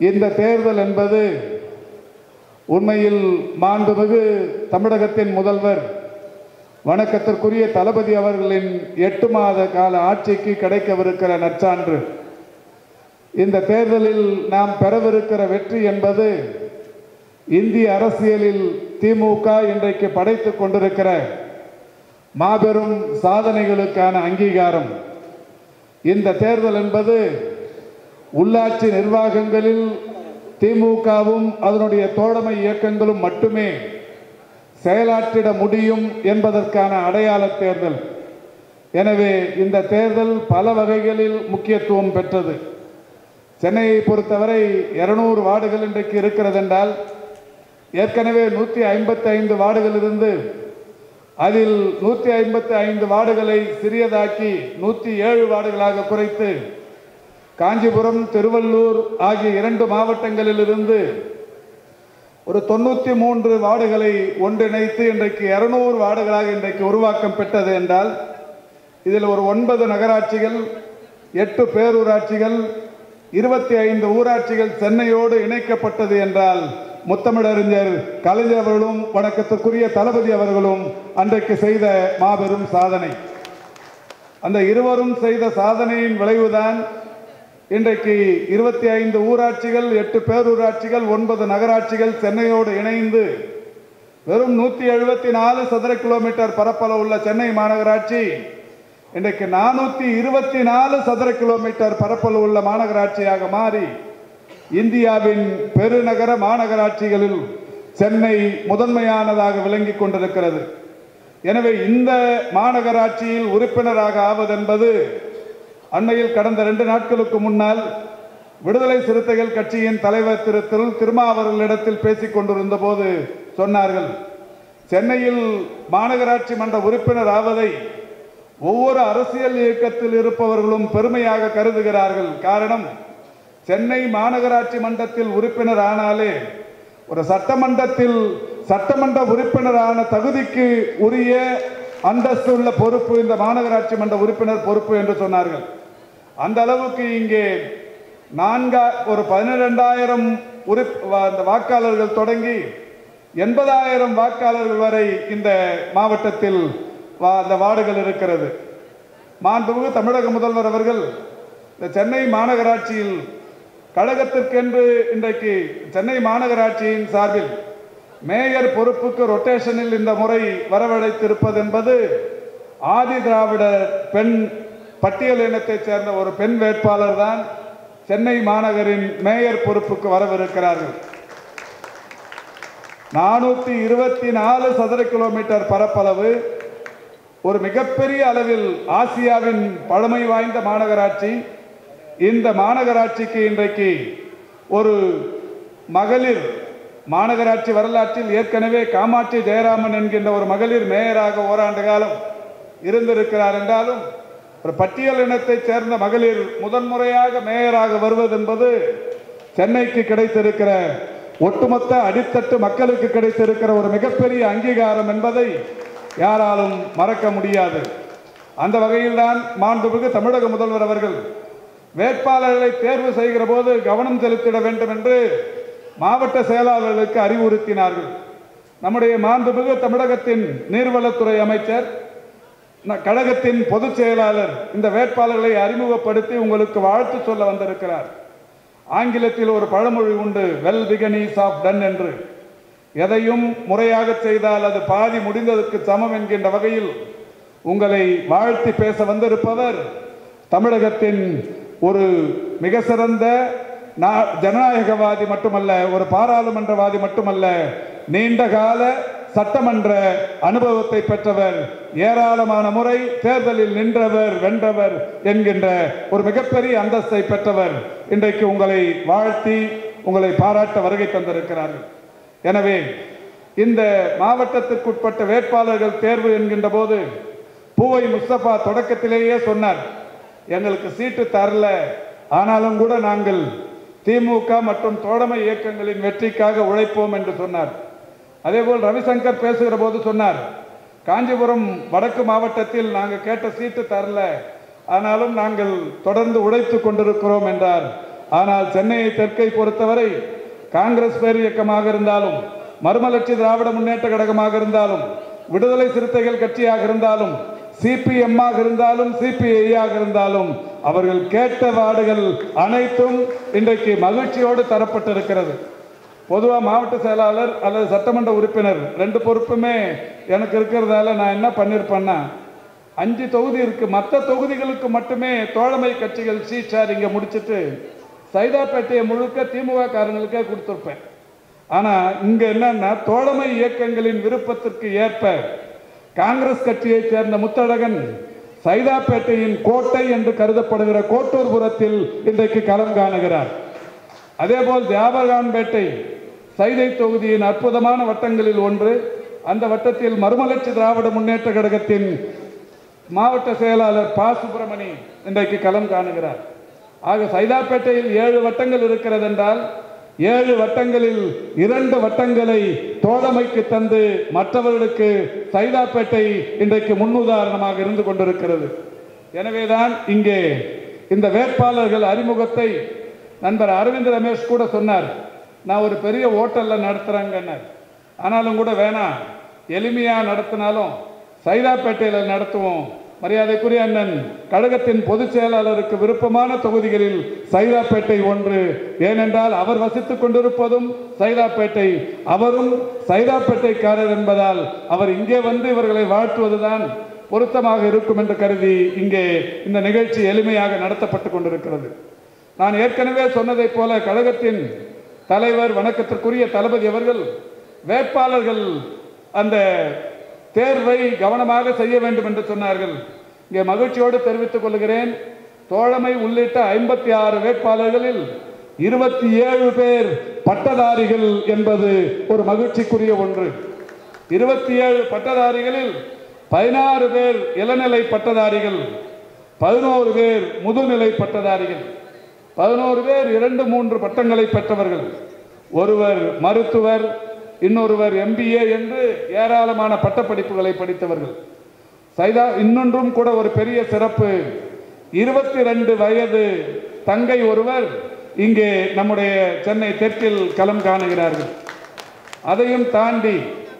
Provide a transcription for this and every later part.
இந்த தேர்தல் என்பது உண்மையில் மாண்புமிகு தமிழகத்தின் முதல்வர் வணக்கத்திற்குரிய தளபதி அவர்களின் எட்டு மாத கால ஆட்சிக்கு கிடைக்கவிருக்கிற நற்சான்று இந்த தேர்தலில் நாம் பெறவிருக்கிற வெற்றி என்பது இந்திய அரசியலில் திமுக இன்றைக்கு படைத்துக் கொண்டிருக்கிற மாபெரும் சாதனைகளுக்கான அங்கீகாரம் இந்த தேர்தல் என்பது உள்ளாட்சி நிர்வாகங்களில் திமுகவும் அதனுடைய தோழமை இயக்கங்களும் மட்டுமே செயலாற்றிட முடியும் என்பதற்கான அடையாள தேர்தல் எனவே இந்த தேர்தல் பல வகைகளில் முக்கியத்துவம் பெற்றது சென்னையை பொறுத்தவரை இருநூறு வார்டுகள் இன்றைக்கு இருக்கிறது என்றால் ஏற்கனவே நூற்றி ஐம்பத்தி ஐந்து வார்டுகள் இருந்து அதில் நூற்றி ஐம்பத்தி ஐந்து வார்டுகளை சிறியதாக்கி நூற்றி ஏழு வார்டுகளாக குறைத்து காஞ்சிபுரம் திருவள்ளூர் ஆகிய இரண்டு மாவட்டங்களிலிருந்து ஒரு தொண்ணூற்றி மூன்று வார்டுகளை ஒன்றிணைத்து இன்றைக்கு இருநூறு வார்டுகளாக இன்றைக்கு உருவாக்கம் பெற்றது என்றால் இதில் ஒரு ஒன்பது நகராட்சிகள் எட்டு பேரூராட்சிகள் இருபத்தி ஐந்து ஊராட்சிகள் சென்னையோடு இணைக்கப்பட்டது என்றால் முத்தமிழறிஞர் கலைஞர் அவர்களும் வணக்கத்திற்குரிய தளபதி அவர்களும் அன்றைக்கு செய்த மாபெரும் சாதனை அந்த இருவரும் செய்த சாதனையின் விளைவுதான் இன்றைக்கு இருபத்தி ஐந்து ஊராட்சிகள் எட்டு பேரூராட்சிகள் ஒன்பது நகராட்சிகள் சென்னையோடு இணைந்து வெறும் நூற்றி எழுபத்தி நாலு சதுர கிலோமீட்டர் பரப்பளவு உள்ள சென்னை மாநகராட்சி இன்றைக்கு நானூற்றி இருபத்தி நாலு சதுர கிலோமீட்டர் பரப்பளவு உள்ள மாநகராட்சியாக மாறி இந்தியாவின் பெருநகர மாநகராட்சிகளில் சென்னை முதன்மையானதாக விளங்கிக் கொண்டிருக்கிறது எனவே இந்த மாநகராட்சியில் உறுப்பினராக ஆவதென்பது அண்மையில் கடந்த ரெண்டு நாட்களுக்கு முன்னால் விடுதலை சிறுத்தைகள் கட்சியின் தலைவர் திரு திரு திருமாவர்களிடத்தில் பேசிக் கொண்டிருந்த போது சொன்னார்கள் சென்னையில் மாநகராட்சி மன்ற உறுப்பினர் ஆவதை ஒவ்வொரு அரசியல் இயக்கத்தில் இருப்பவர்களும் பெருமையாக கருதுகிறார்கள் காரணம் சென்னை மாநகராட்சி மன்றத்தில் உறுப்பினர் ஆனாலே ஒரு சட்டமன்றத்தில் சட்டமன்ற உறுப்பினரான தகுதிக்கு உரிய அந்தஸ்து உள்ள பொறுப்பு இந்த மாநகராட்சி மன்ற உறுப்பினர் பொறுப்பு என்று சொன்னார்கள் அந்த அளவுக்கு இங்கே நான்கா ஒரு பதினிரெண்டாயிரம் உறுப் அந்த வாக்காளர்கள் தொடங்கி எண்பதாயிரம் வாக்காளர்கள் வரை இந்த மாவட்டத்தில் வா- அந்த வார்டுகள் இருக்கிறது மாண்புமிகு தமிழக முதல்வர் அவர்கள் இந்த சென்னை மாநகராட்சியில் கழகத்திற்கென்று இன்றைக்கு சென்னை மாநகராட்சியின் சார்பில் மேயர் பொறுப்புக்கு ரொட்டேஷனில் இந்த முறை வரவழைத்திருப்பது என்பது ஆதி திராவிட பெண் பட்டியல் இனத்தைச் சேர்ந்த ஒரு பெண் வேட்பாளர் தான் சென்னை மாநகரின் மேயர் பொறுப்புக்கு வரவிருக்கிறார்கள் நானூற்றி இருபத்தி நாலு சதுர கிலோமீட்டர் பரப்பளவு ஒரு மிகப்பெரிய அளவில் ஆசியாவின் பழமை வாய்ந்த மாநகராட்சி இந்த மாநகராட்சிக்கு இன்றைக்கு ஒரு மகளிர் மாநகராட்சி வரலாற்றில் ஏற்கனவே காமாட்சி ஜெயராமன் என்கின்ற ஒரு மகளிர் மேயராக ஓராண்டு காலம் இருந்திருக்கிறார் என்றாலும் ஒரு பட்டியல் இனத்தைச் சேர்ந்த மகளிர் முதன்முறையாக மேயராக வருவது என்பது சென்னைக்கு கிடைத்திருக்கிற ஒட்டுமொத்த அடித்தட்டு மக்களுக்கு கிடைத்திருக்கிற ஒரு மிகப்பெரிய அங்கீகாரம் என்பதை யாராலும் மறக்க முடியாது அந்த வகையில்தான் மாண்புமிகு தமிழக முதல்வர் அவர்கள் வேட்பாளர்களை தேர்வு செய்கிற போது கவனம் செலுத்திட வேண்டும் என்று மாவட்ட செயலாளர்களுக்கு அறிவுறுத்தினார்கள் நம்முடைய மாண்புமிகு தமிழகத்தின் நீர்வளத்துறை அமைச்சர் ந- கழகத்தின் பொதுச் செயலாளர் இந்த வேட்பாளர்களை அறிமுகப்படுத்தி உங்களுக்கு வாழ்த்து சொல்ல வந்திருக்கிறார் ஆங்கிலத்தில் ஒரு பழமொழி உண்டு வெல் பிகனீஸ் ஆஃப் டன் என்று எதையும் முறையாக செய்தால் அது பாதி முடிந்ததற்கு சமம் என்கின்ற வகையில் உங்களை வாழ்த்தி பேச வந்திருப்பவர் தமிழகத்தின் ஒரு மிக சிறந்த நா- ஜனநாயகவாதி மட்டுமல்ல ஒரு பாராளுமன்றவாதி மட்டுமல்ல நீண்ட கால சட்டமன்ற அனுபவத்தை பெற்றவர் ஏராளமான முறை தேர்தலில் நின்றவர் வென்றவர் என்கின்ற ஒரு மிகப்பெரிய அந்தஸ்தை பெற்றவர் இன்றைக்கு உங்களை வாழ்த்தி உங்களை பாராட்ட வருகை தந்திருக்கிறார்கள் எனவே இந்த மாவட்டத்திற்குட்பட்ட வேட்பாளர்கள் தேர்வு என்கின்ற போது பூவை முஸ்தபா தொடக்கத்திலேயே சொன்னார் எங்களுக்கு சீட்டு தரல ஆனாலும் கூட நாங்கள் திமுக மற்றும் தோழமை இயக்கங்களின் வெற்றிக்காக உழைப்போம் என்று சொன்னார் அதேபோல் ரவிசங்கர் பேசுகிற போது சொன்னார் காஞ்சிபுரம் வடக்கு மாவட்டத்தில் நாங்கள் கேட்ட சீட்டு தரல ஆனாலும் நாங்கள் தொடர்ந்து உழைத்து கொண்டிருக்கிறோம் என்றார் ஆனால் சென்னையை தெற்கை பொறுத்தவரை காங்கிரஸ் பேர் இயக்கமாக இருந்தாலும் மறுமலர்ச்சி திராவிட முன்னேற்ற கழகமாக இருந்தாலும் விடுதலை சிறுத்தைகள் கட்சியாக இருந்தாலும் சிபிஎம்மாக இருந்தாலும் சிபிஐயாக இருந்தாலும் அவர்கள் கேட்ட வார்டுகள் அனைத்தும் இன்றைக்கு மகிழ்ச்சியோடு தரப்பட்டிருக்கிறது பொதுவாக மாவட்ட செயலாளர் அல்லது சட்டமன்ற உறுப்பினர் ரெண்டு பொறுப்புமே எனக்கு இருக்கிறதால நான் என்ன பண்ணியிருப்பேன்னா அஞ்சு தொகுதி இருக்கு மற்ற தொகுதிகளுக்கு மட்டுமே தோழமை கட்சிகள் சீட் ஷேரிங்க முடிச்சிட்டு சைதாப்பேட்டையை முழுக்க திமுக காரங்களுக்கே கொடுத்துருப்பேன் ஆனா இங்க என்னன்னா தோழமை இயக்கங்களின் விருப்பத்திற்கு ஏற்ப காங்கிரஸ் கட்சியைச் சேர்ந்த முத்தழகன் சைதாப்பேட்டையின் கோட்டை என்று கருதப்படுகிற கோட்டூர்புரத்தில் இன்றைக்கு களம் காணுகிறார் அதேபோல் தியாபகான்பேட்டை சைதை தொகுதியின் அற்புதமான வட்டங்களில் ஒன்று அந்த வட்டத்தில் மறுமலர்ச்சி திராவிட முன்னேற்ற கழகத்தின் மாவட்ட செயலாளர் பா சுப்பிரமணி இன்றைக்கு களம் காணுகிறார் ஆக சைதாப்பேட்டையில் ஏழு வட்டங்கள் இருக்கிறது என்றால் ஏழு வட்டங்களில் இரண்டு வட்டங்களை தோழமைக்கு தந்து மற்றவர்களுக்கு சைதாப்பேட்டை இன்றைக்கு முன்னுதாரணமாக இருந்து கொண்டிருக்கிறது எனவேதான் இங்கே இந்த வேட்பாளர்கள் அறிமுகத்தை நண்பர் அரவிந்த் ரமேஷ் கூட சொன்னார் நான் ஒரு பெரிய ஹோட்டல்ல நடத்துறேங்கன்னார் ஆனாலும் கூட வேணாம் எளிமையா நடத்தினாலும் சைதாப்பேட்டையில் நடத்துவோம் மரியாதைக்குரிய அண்ணன் கழகத்தின் பொதுச் செயலாளருக்கு விருப்பமான தொகுதிகளில் சைதாப்பேட்டை ஒன்று ஏனென்றால் அவர் வசித்துக் கொண்டிருப்பதும் சைதாப்பேட்டை அவரும் சைதாப்பேட்டைக்காரர் என்பதால் அவர் இங்கே வந்து இவர்களை வாழ்த்துவதுதான் பொருத்தமாக இருக்கும் என்று கருதி இங்கே இந்த நிகழ்ச்சி எளிமையாக நடத்தப்பட்டு கொண்டிருக்கிறது நான் ஏற்கனவே சொன்னதைப் போல கழகத்தின் தலைவர் வணக்கத்திற்குரிய தளபதி அவர்கள் வேட்பாளர்கள் அந்த தேர்வை கவனமாக செய்ய வேண்டும் என்று சொன்னார்கள் இங்கே மகிழ்ச்சியோடு தெரிவித்துக் கொள்கிறேன் தோழமை உள்ளிட்ட ஐம்பத்தி ஆறு வேட்பாளர்களில் இருபத்தி ஏழு பேர் பட்டதாரிகள் என்பது ஒரு மகிழ்ச்சிக்குரிய ஒன்று இருபத்தி ஏழு பட்டதாரிகளில் பதினாறு பேர் இளநிலை பட்டதாரிகள் பதினோரு பேர் முதுநிலை பட்டதாரிகள் பதினோரு பேர் இரண்டு மூன்று பட்டங்களை பெற்றவர்கள் ஒருவர் மருத்துவர் இன்னொருவர் எம்பிஏ என்று ஏராளமான பட்டப்படிப்புகளை படித்தவர்கள் சைதா இன்னொன்றும் கூட ஒரு பெரிய சிறப்பு இருபத்தி ரெண்டு வயது தங்கை ஒருவர் இங்கே நம்முடைய சென்னை தெற்கில் களம் காணுகிறார்கள் அதையும் தாண்டி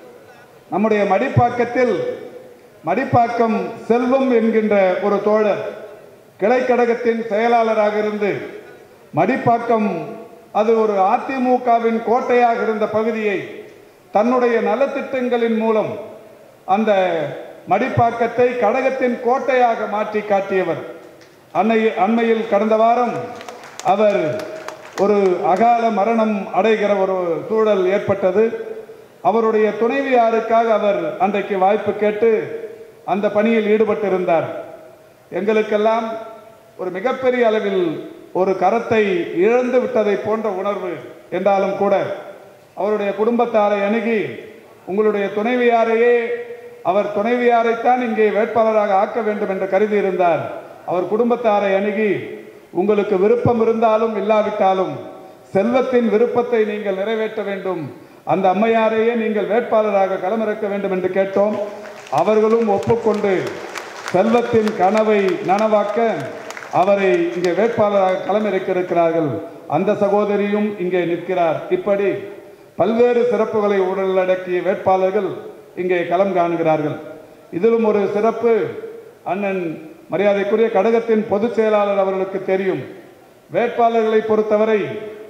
நம்முடைய மடிப்பாக்கத்தில் மடிப்பாக்கம் செல்வம் என்கின்ற ஒரு தோழர் கிளைக்கழகத்தின் செயலாளராக இருந்து மடிப்பாக்கம் அது ஒரு அதிமுகவின் கோட்டையாக இருந்த பகுதியை தன்னுடைய நலத்திட்டங்களின் மூலம் அந்த மடிப்பாக்கத்தை கழகத்தின் கோட்டையாக மாற்றி காட்டியவர் அன்னை அண்மையில் கடந்த வாரம் அவர் ஒரு அகால மரணம் அடைகிற ஒரு சூழல் ஏற்பட்டது அவருடைய துணைவியாருக்காக அவர் அன்றைக்கு வாய்ப்பு கேட்டு அந்த பணியில் ஈடுபட்டிருந்தார் எங்களுக்கெல்லாம் ஒரு மிகப்பெரிய அளவில் ஒரு கரத்தை இழந்து விட்டதை போன்ற உணர்வு என்றாலும் கூட அவருடைய குடும்பத்தாரை அணுகி உங்களுடைய துணைவியாரையே அவர் துணைவியாரைத்தான் இங்கே வேட்பாளராக ஆக்க வேண்டும் என்று கருதி இருந்தார் அவர் குடும்பத்தாரை அணுகி உங்களுக்கு விருப்பம் இருந்தாலும் இல்லாவிட்டாலும் செல்வத்தின் விருப்பத்தை நீங்கள் நிறைவேற்ற வேண்டும் அந்த அம்மையாரையே நீங்கள் வேட்பாளராக களமிறக்க வேண்டும் என்று கேட்டோம் அவர்களும் ஒப்புக்கொண்டு செல்வத்தின் கனவை நனவாக்க அவரை இங்கே வேட்பாளராக களமிறக்க இருக்கிறார்கள் அந்த சகோதரியும் இங்கே நிற்கிறார் இப்படி பல்வேறு சிறப்புகளை உள்ளடக்கிய வேட்பாளர்கள் இங்கே களம் காணுகிறார்கள் இதிலும் ஒரு சிறப்பு அண்ணன் மரியாதைக்குரிய கழகத்தின் பொதுச் செயலாளர் அவர்களுக்கு தெரியும் வேட்பாளர்களை பொறுத்தவரை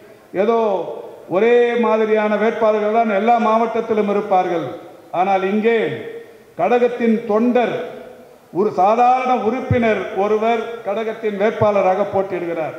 ஏதோ ஒரே மாதிரியான வேட்பாளர்கள் தான் எல்லா மாவட்டத்திலும் இருப்பார்கள் ஆனால் இங்கே கழகத்தின் தொண்டர் ஒரு சாதாரண உறுப்பினர் ஒருவர் கழகத்தின் வேட்பாளராக போட்டியிடுகிறார்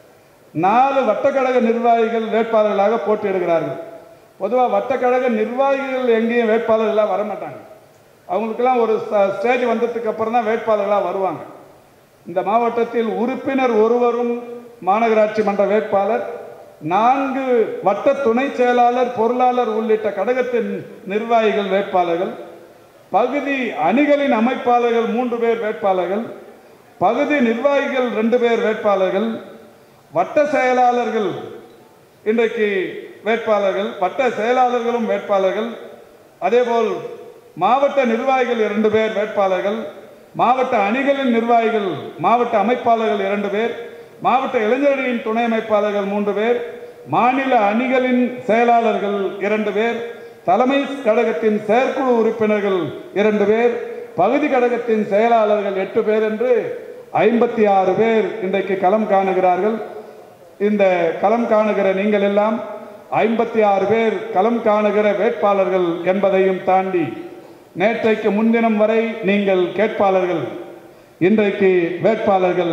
நாலு வட்டக்கழக நிர்வாகிகள் வேட்பாளர்களாக போட்டியிடுகிறார்கள் பொதுவாக வட்டக்கழக நிர்வாகிகள் எங்கேயும் வேட்பாளர்களாக வரமாட்டாங்க அவங்களுக்கெல்லாம் ஒரு ஸ்ட- ஸ்டேஜ் வந்ததுக்கு அப்புறம் தான் வேட்பாளர்களாக வருவாங்க இந்த மாவட்டத்தில் உறுப்பினர் ஒருவரும் மாநகராட்சி மன்ற வேட்பாளர் நான்கு வட்ட துணை செயலாளர் பொருளாளர் உள்ளிட்ட கழகத்தின் நிர்வாகிகள் வேட்பாளர்கள் பகுதி அணிகளின் அமைப்பாளர்கள் மூன்று பேர் வேட்பாளர்கள் பகுதி நிர்வாகிகள் ரெண்டு பேர் வேட்பாளர்கள் வட்ட செயலாளர்கள் இன்றைக்கு வேட்பாளர்கள் வட்ட செயலாளர்களும் வேட்பாளர்கள் அதேபோல் மாவட்ட நிர்வாகிகள் இரண்டு பேர் வேட்பாளர்கள் மாவட்ட அணிகளின் நிர்வாகிகள் மாவட்ட அமைப்பாளர்கள் இரண்டு பேர் மாவட்ட இளைஞரணியின் துணை அமைப்பாளர்கள் மூன்று பேர் மாநில அணிகளின் செயலாளர்கள் இரண்டு பேர் தலைமை கழகத்தின் செயற்குழு உறுப்பினர்கள் இரண்டு பேர் பகுதி கழகத்தின் செயலாளர்கள் எட்டு பேர் என்று ஐம்பத்தி ஆறு பேர் இன்றைக்கு களம் காணுகிறார்கள் இந்த களம் காணுகிற நீங்கள் எல்லாம் ஐம்பத்தி ஆறு பேர் களம் காணுகிற வேட்பாளர்கள் என்பதையும் தாண்டி நேற்றைக்கு முன்தினம் வரை நீங்கள் கேட்பாளர்கள் இன்றைக்கு வேட்பாளர்கள்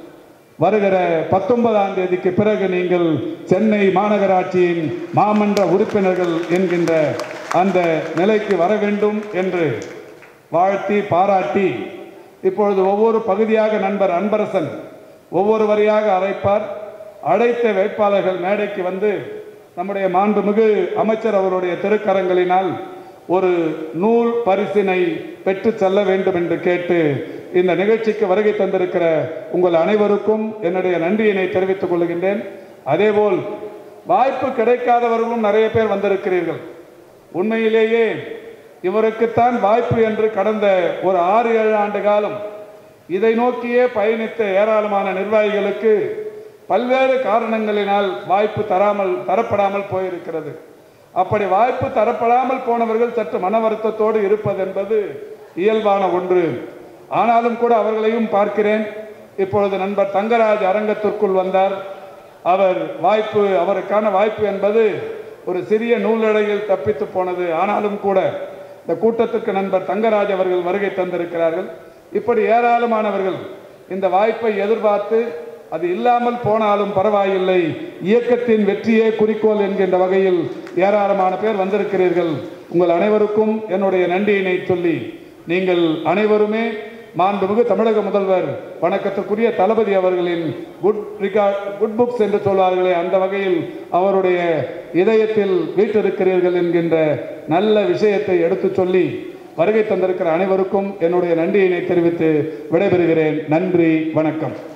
வருகிற பத்தொன்பதாம் தேதிக்கு பிறகு நீங்கள் சென்னை மாநகராட்சியின் மாமன்ற உறுப்பினர்கள் என்கின்ற அந்த நிலைக்கு வர வேண்டும் என்று வாழ்த்தி பாராட்டி இப்பொழுது ஒவ்வொரு பகுதியாக நண்பர் அன்பரசன் ஒவ்வொரு வரியாக அழைப்பார் அழைத்த வேட்பாளர்கள் மேடைக்கு வந்து நம்முடைய மாண்புமிகு அமைச்சர் அவருடைய திருக்கரங்களினால் ஒரு நூல் பரிசினை பெற்று செல்ல வேண்டும் என்று கேட்டு இந்த நிகழ்ச்சிக்கு வருகை தந்திருக்கிற உங்கள் அனைவருக்கும் என்னுடைய நன்றியினை தெரிவித்துக் கொள்கின்றேன் அதேபோல் வாய்ப்பு கிடைக்காதவர்களும் நிறைய பேர் வந்திருக்கிறீர்கள் உண்மையிலேயே இவருக்குத்தான் வாய்ப்பு என்று கடந்த ஒரு ஆறு ஏழு ஆண்டு காலம் இதை நோக்கியே பயணித்த ஏராளமான நிர்வாகிகளுக்கு பல்வேறு காரணங்களினால் வாய்ப்பு தராமல் தரப்படாமல் போயிருக்கிறது அப்படி வாய்ப்பு தரப்படாமல் போனவர்கள் சற்று மன வருத்தத்தோடு இருப்பது என்பது இயல்பான ஒன்று ஆனாலும் கூட அவர்களையும் பார்க்கிறேன் இப்பொழுது நண்பர் தங்கராஜ் அரங்கத்திற்குள் வந்தார் அவர் வாய்ப்பு அவருக்கான வாய்ப்பு என்பது ஒரு சிறிய நூலடையில் தப்பித்து போனது ஆனாலும் கூட இந்த கூட்டத்துக்கு நண்பர் தங்கராஜ் அவர்கள் வருகை தந்திருக்கிறார்கள் இப்படி ஏராளமானவர்கள் இந்த வாய்ப்பை எதிர்பார்த்து அது இல்லாமல் போனாலும் பரவாயில்லை இயக்கத்தின் வெற்றியே குறிக்கோள் என்கின்ற வகையில் ஏராளமான பேர் வந்திருக்கிறீர்கள் உங்கள் அனைவருக்கும் என்னுடைய நன்றியினை சொல்லி நீங்கள் அனைவருமே மாண்புமிகு தமிழக முதல்வர் வணக்கத்துக்குரிய தளபதி அவர்களின் குட் ரிகார்ட் குட் புக்ஸ் என்று சொல்வார்களே அந்த வகையில் அவருடைய இதயத்தில் வீட்டிருக்கிறீர்கள் என்கின்ற நல்ல விஷயத்தை எடுத்துச் சொல்லி வருகை தந்திருக்கிற அனைவருக்கும் என்னுடைய நன்றியினை தெரிவித்து விடைபெறுகிறேன் நன்றி வணக்கம்